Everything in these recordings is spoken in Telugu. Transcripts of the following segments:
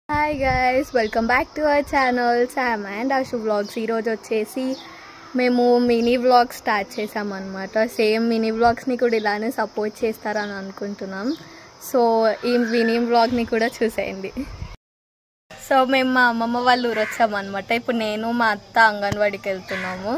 hi guys welcome back to our channel Sam and Ashu vlogs ఈరోజు వచ్చేసి మేము మినీ వ్లాగ్ స్టార్ట్ చేసామన్నమాట సేమ్ మినీ వ్లాగ్స్ని కూడా ఇలానే సపోర్ట్ చేస్తారని అనుకుంటున్నాం సో ఈ మినీ వ్లాగ్ని కూడా చూసేయండి సో మేము మా అమ్మమ్మ వాళ్ళ ఊరు వచ్చామన్నమాట ఇప్పుడు నేను మా అత్త అంగన్వాడికి వెళ్తున్నాము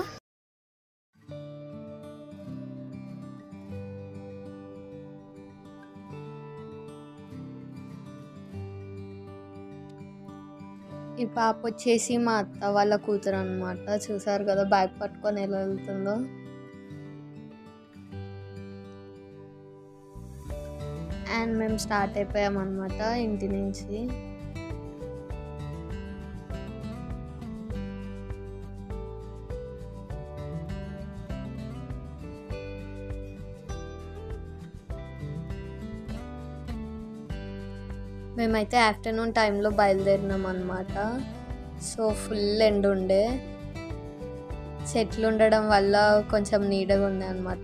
ఈ పాప వచ్చేసి మా అత్త వాళ్ళ కూతురు అనమాట చూసారు కదా బ్యాగ్ పట్టుకొని ఎలా వెళ్తుందో అండ్ మేము స్టార్ట్ అయిపోయాం అనమాట ఇంటి నుంచి మేమైతే ఆఫ్టర్నూన్ టైంలో బయలుదేరినాం అనమాట సో ఫుల్ ఎండ్ ఉండే చెట్లు ఉండడం వల్ల కొంచెం నీడగా ఉండే అనమాట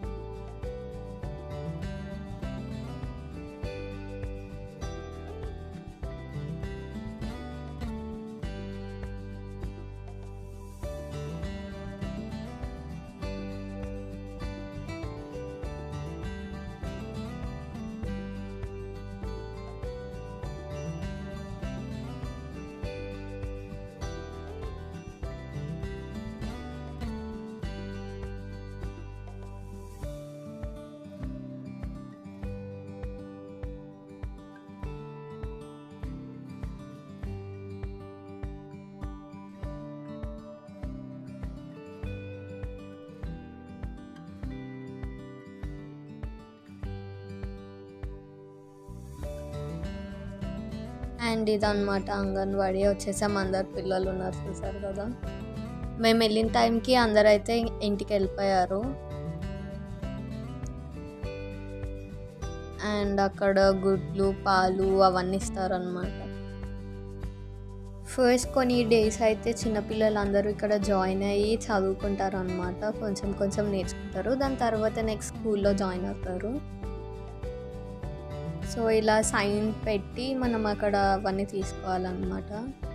అండ్ ఇదన్నమాట అంగన్వాడీ వచ్చేసాం అందరు పిల్లలు ఉన్నారు చూసారు కదా మేము వెళ్ళిన టైంకి అందరు అయితే ఇంటికి వెళ్ళిపోయారు అండ్ అక్కడ గుడ్లు పాలు అవన్నీ ఇస్తారనమాట ఫస్ట్ కొన్ని డేస్ అయితే చిన్నపిల్లలు అందరూ ఇక్కడ జాయిన్ అయ్యి చదువుకుంటారు అనమాట కొంచెం కొంచెం నేర్చుకుంటారు దాని తర్వాత నెక్స్ట్ స్కూల్లో జాయిన్ అవుతారు సో ఇలా సైన్ పెట్టి మనం అక్కడ అవన్నీ తీసుకోవాలన్నమాట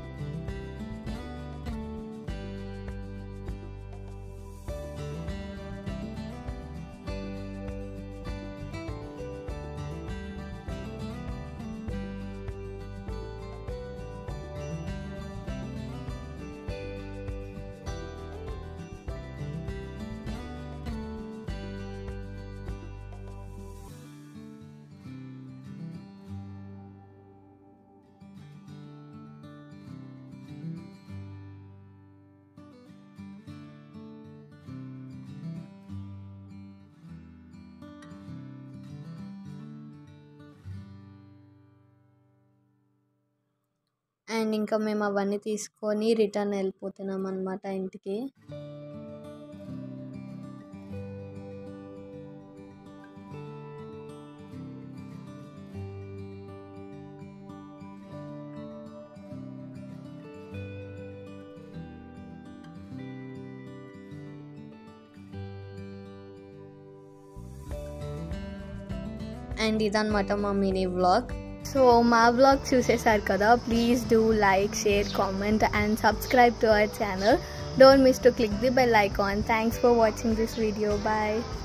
అండ్ ఇంకా మేము అవన్నీ తీసుకొని రిటర్న్ వెళ్ళిపోతున్నాం అనమాట ఇంటికి అండ్ ఇదన్నమాట మా మినీ వ్లాగ్ సో మా వ్లాగ్ చూసేసారు కదా please do like share comment and subscribe to our channel don't miss to click the bell icon thanks for watching this video bye